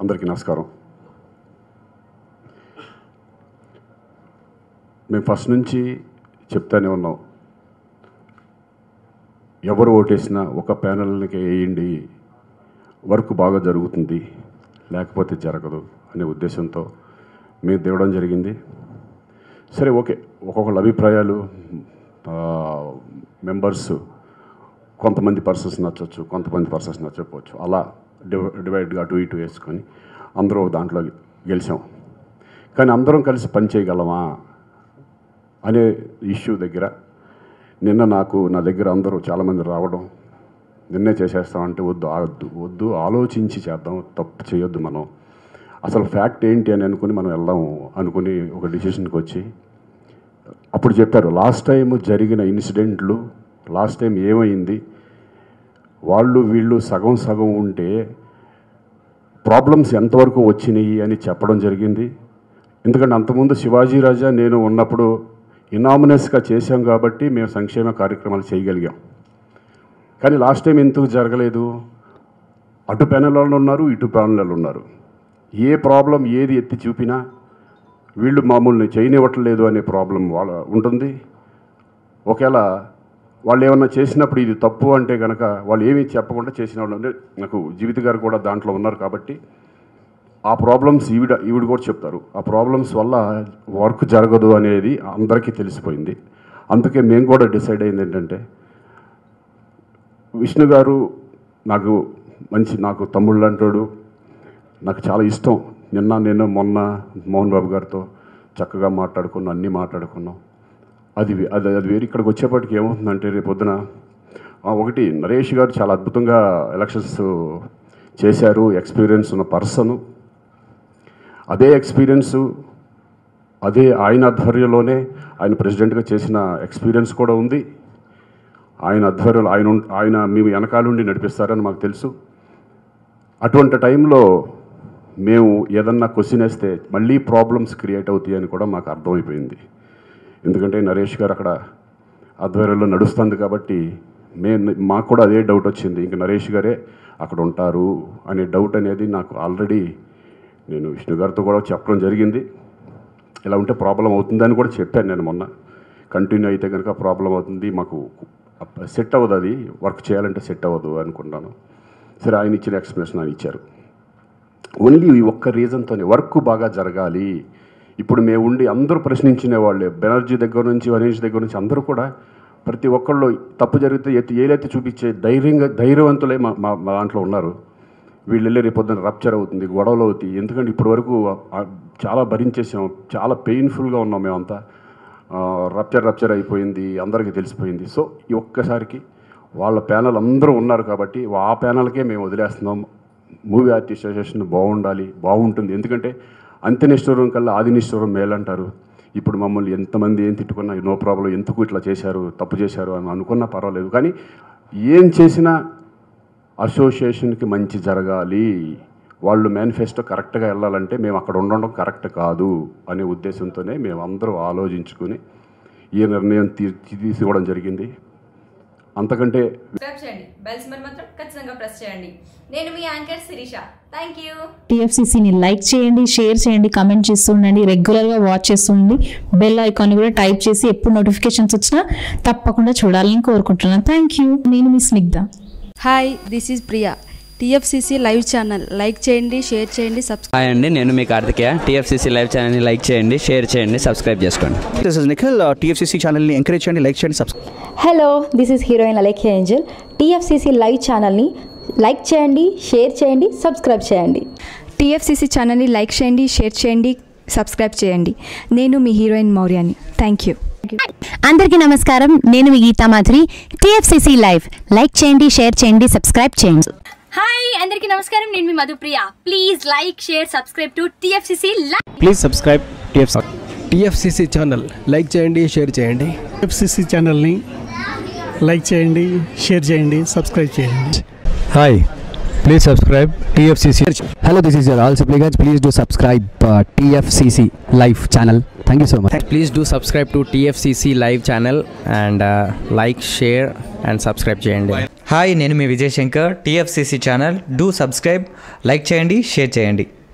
అందరికీ నమస్కారం మేము ఫస్ట్ నుంచి చెప్తానే ఉన్నాం ఎవరు ఓటేసినా ఒక ప్యానల్కి వేయండి వర్క్ బాగా జరుగుతుంది లేకపోతే జరగదు అనే ఉద్దేశంతో మేము దిగడం జరిగింది సరే ఓకే ఒక్కొక్కళ్ళ అభిప్రాయాలు మెంబర్స్ కొంతమంది పర్సన్స్ నచ్చవచ్చు కొంతమంది పర్సన్స్ నచ్చకపోవచ్చు అలా డివ డివైడ్గా అటు ఇటు వేసుకొని అందరూ ఒక దాంట్లో గెలిచాం కానీ అందరం కలిసి పని చేయగలమా అనే ఇష్యూ దగ్గర నిన్న నాకు నా దగ్గర అందరూ చాలామంది రావడం నిన్నే చేసేస్తామంటే వద్దు ఆగొద్దు వద్దు ఆలోచించి చేద్దాం తప్పు చేయొద్దు మనం అసలు ఫ్యాక్ట్ ఏంటి అని అనుకుని మనం వెళ్దాము అనుకుని ఒక డిసిషన్కి వచ్చి అప్పుడు చెప్పారు లాస్ట్ టైం జరిగిన ఇన్సిడెంట్లు లాస్ట్ టైం ఏమైంది వాళ్ళు వీళ్ళు సగం సగం ఉంటే ప్రాబ్లమ్స్ ఎంతవరకు వచ్చినాయి అని చెప్పడం జరిగింది ఎందుకంటే అంతకుముందు శివాజీ రాజా నేను ఉన్నప్పుడు ఇనామినస్గా చేశాం కాబట్టి మేము సంక్షేమ కార్యక్రమాలు చేయగలిగాం కానీ లాస్ట్ టైం ఎందుకు జరగలేదు అటు ప్యానెల్ వాళ్ళు ఉన్నారు ఇటు ప్యానెల్ వాళ్ళు ఉన్నారు ఏ ప్రాబ్లం ఏది ఎత్తి చూపినా వీళ్ళు మామూలుని చేయనివ్వట్లేదు అనే ప్రాబ్లం వాళ్ళ ఉంటుంది ఒకవేళ వాళ్ళు ఏమన్నా చేసినప్పుడు ఇది తప్పు అంటే కనుక వాళ్ళు ఏమీ చెప్పకుండా చేసిన వాళ్ళు అంటే నాకు జీవిత గారు కూడా దాంట్లో ఉన్నారు కాబట్టి ఆ ప్రాబ్లమ్స్ ఈవిడ ఈవిడ కూడా చెప్తారు ఆ ప్రాబ్లమ్స్ వల్ల వర్క్ జరగదు అనేది అందరికీ తెలిసిపోయింది అందుకే మేము కూడా డిసైడ్ అయింది ఏంటంటే విష్ణు గారు నాకు మంచి నాకు తమ్ముళ్ళు అంటాడు నాకు చాలా ఇష్టం నిన్న నేను మొన్న మోహన్ బాబు గారితో చక్కగా మాట్లాడుకున్నాం అన్నీ మాట్లాడుకున్నాం అది వే- అది అది వేరు ఇక్కడికి వచ్చేప్పటికి ఏమవుతుందంటే రేపు పొద్దున ఆ, ఒకటి నరేష్ గారు చాలా అద్భుతంగా ఎలక్షన్స్ చేశారు ఎక్స్పీరియన్స్ ఉన్న పర్సను అదే ఎక్స్పీరియన్సు అదే ఆయన ఆధ్వర్యంలోనే ఆయన ప్రెసిడెంట్గా చేసిన ఎక్స్పీరియన్స్ కూడా ఉంది ఆయన ఆధ్వర్యంలో ఆయన ఉం- ఆయన మేము వెనకాలండి నడిపిస్తారని మాకు తెలుసు అటువంటి టైంలో మేము ఏదన్నా క్వశ్చన్ వేస్తే మళ్ళీ ప్రాబ్లమ్స్ క్రియేట్ అవుతాయి అని కూడా మాకు అర్థమైపోయింది ఎందుకంటే నరేష్ గారు అక్కడ ఆధ్వర్యంలో నడుస్తుంది కాబట్టి మేము మాకు కూడా అదే డౌట్ వచ్చింది ఇంక నరేష్ గారే అక్కడ ఉంటారు అనే డౌట్ అనేది నాకు ఆల్రెడీ నేను విష్ణు గారితో కూడా చెప్పడం జరిగింది ఇలా ఉంటే ప్రాబ్లం అవుతుందని కూడా చెప్పాను నేను మొన్న కంటిన్యూ అయితే కనుక ప్రాబ్లం అవుతుంది మాకు సెట్ అవ్వదు అది వర్క్ చేయాలంటే సెట్ అవ్వదు అనుకున్నాను సరే ఆయన ఇచ్చిన ఎక్స్ప్లెనేషన్ ఆయన ఇచ్చారు ఓన్లీ ఈ ఒక్క రీజన్తోనే వర్క్ బాగా జరగాలి ఇప్పుడు మేము ఉండి అందరూ ప్రశ్నించిన వాళ్ళే బెనర్జీ దగ్గర నుంచి వనీష్ దగ్గర నుంచి అందరూ కూడా ప్రతి ఒక్కళ్ళు తప్పు జరిగితే ఎత్తి ఏలైతే చూపించే ధైర్యంగా ధైర్యవంతులే మా మా మా దాంట్లో ఉన్నారు వీళ్ళు వెళ్ళి రేపు పొద్దున్న రప్చర్ అవుతుంది గొడవలు అవుతాయి ఎందుకంటే ఇప్పటి వరకు ఆ, చాలా భరించేసాం చాలా పెయిన్ఫుల్గా ఉన్నాం మేమంతా రప్చర్ రప్చర్ అయిపోయింది అందరికీ తెలిసిపోయింది సో ఈ ఒక్కసారికి వాళ్ళ ప్యానల్ అందరూ ఉన్నారు కాబట్టి ఆ ప్యానల్కే మేము వదిలేస్తున్నాం మూవీ ఆర్టిస్ట్ అసోసియేషన్ బాగుండాలి బాగుంటుంది ఎందుకంటే అంత్యనిష్ఠూరం కల్లా ఆదినిష్ఠూరం మేలంటారు ఇప్పుడు మమ్మల్ని ఎంతమంది ఏం తిట్టుకున్నా నో ప్రాబ్లం ఎందుకు ఇట్లా చేశారు తప్పు చేశారు అని అనుకున్నా పర్వాలేదు కానీ ఏం చేసినా అసోసియేషన్కి మంచి జరగాలి వాళ్ళు మేనిఫెస్టో కరెక్ట్గా వెళ్ళాలంటే మేము అక్కడ ఉండడం కరెక్ట్ కాదు అనే ఉద్దేశంతోనే మేము అందరూ ఆలోచించుకుని ఈ నిర్ణయం తీ తీసుకోవడం జరిగింది అంతకంటే సబ్స్క్రైబ్ చేయండి బెల్ సింబల్ మాత్రం ఖచ్చితంగా ప్రెస్ చేయండి నేను మీ యాంకర్ శిరీష థ్యాంక్ యూ టీఎఫ్సీసీని లైక్ చేయండి షేర్ చేయండి కామెంట్ చేస్తూ ఉండండి రెగ్యులర్గా వాచ్ చేస్తూ ఉండండి బెల్ ఐకాన్ కూడా టైప్ చేసి ఎప్పుడు నోటిఫికేషన్స్ వచ్చినా తప్పకుండా చూడాలని కోరుకుంటున్నాను థ్యాంక్ యూ నేను మీ Snigdha hi this is Priya TFCC live channel like చేయండి షేర్ చేయండి సబ్స్క్రైబ్ హాయ్ అండి నేను మీ కార్తికేయ టీఎఫ్సీసీ లైవ్ ఛానల్ని లైక్ చేయండి షేర్ చేయండి సబ్స్క్రైబ్ చేసుకోండి దిస్ ఇస్ నిఖిల్ టీఎఫ్సీసీ ఛానల్ని ఎంకరేజ్ చేయండి లైక్ చేయండి subscribe hello this is heroine Alekhya Angel TFCC live ఛానల్ని లైక్ చేయండి షేర్ చేయండి సబ్స్క్రైబ్ చేయండి టీఎఫ్సీసీ ఛానల్ని లైక్ చేయండి షేర్ చేయండి సబ్స్క్రైబ్ చేయండి నేను మీ హీరోయిన్ మౌర్యాని థ్యాంక్ యూ అందరికీ నమస్కారం నేను మీ Geetha Madhuri TFCC live like చేయండి షేర్ చేయండి సబ్స్క్రైబ్ చేయండి హాయ్ అందరికీ నమస్కారం నేను మీ Madhupriya please like share subscribe to TFCC please subscribe TF TFCC channel like చేయండి షేర్ చేయండి ఎఫ్సిసి ఛానల్ని లైక్ చేయండి షేర్ చేయండి సబ్స్క్రైబ్ చేయండి hi please subscribe TFCC hello this is Rahul Sipligunj please do subscribe TFCC live channel thank you so much please do subscribe to TFCC live channel and like share and subscribe చేయండి hi నేను మీ Vijay Shankar TFCC channel do subscribe like చేయండి share చేయండి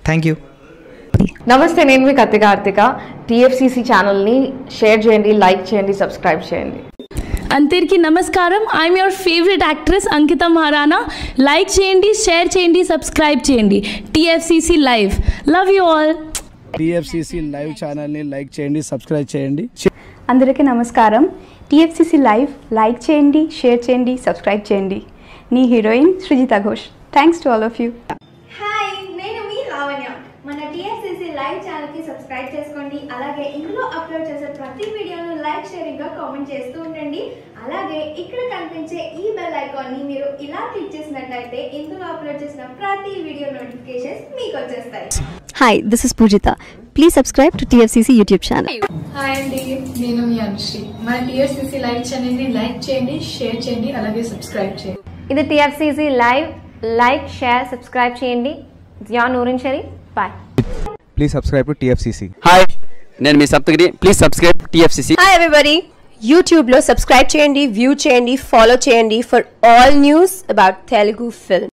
thank you నమస్తే నేను మీ Kathi Karthika TFCC ఛానల్ని share చేయండి లైక్ చేయండి సబ్స్క్రైబ్ చేయండి అందరికీ నమస్కారం I'm your favourite actress Ankita Maharana like చేయండి షేర్ చేయండి సబ్స్క్రైబ్ చేయండి TFCC live love you all TFCC live ఛానల్ని లైక్ చేయండి సబ్స్క్రైబ్ చేయండి అందరికీ నమస్కారం టీఎఫ్సిసి లైవ్ లైక్ చేయండి షేర్ చేయండి సబ్స్క్రైబ్ చేయండి నీ heroine Srijita Ghosh thanks to all of you hi నేను మీ లావణ్య మన టీఎస్సీసీ లైవ్ ఛానల్కి సబ్స్క్రైబ్ చేసుకోండి అలాగే ఇందులో అప్లోడ్ చేసే ప్రతి వీడియోను లైక్ షేరింగ్గా కామెంట్ చేస్తూ ఉండండి అలాగే ఇక్కడ కనిపించే ఈ బెల్ ఐకాన్ని మీరు ఇలా క్లిక్ చేసినట్లయితే ఇందులో అప్లోడ్ చేసిన ప్రతి వీడియో నోటిఫికేషన్స్ మీకు వచ్చేస్తాయి hi this is Poojitha please subscribe to TFCC YouTube channel hi అండి నేను మీ అనుశ్రీ మన టీఎస్సీసీ లైవ్ ఛానల్ని లైక్ చేయండి షేర్ చేయండి అలాగే సబ్స్క్రైబ్ చేయండి ఇది TFCC live like share subscribe చేయండి Zia Noorin Sharif bye please subscribe to TFCC hi నేను మీ Saptagiri please subscribe TFCC hi everybody యూట్యూబ్లో సబ్స్క్రైబ్ చేయండి వ్యూ చేయండి ఫాలో చేయండి for all news about Telugu film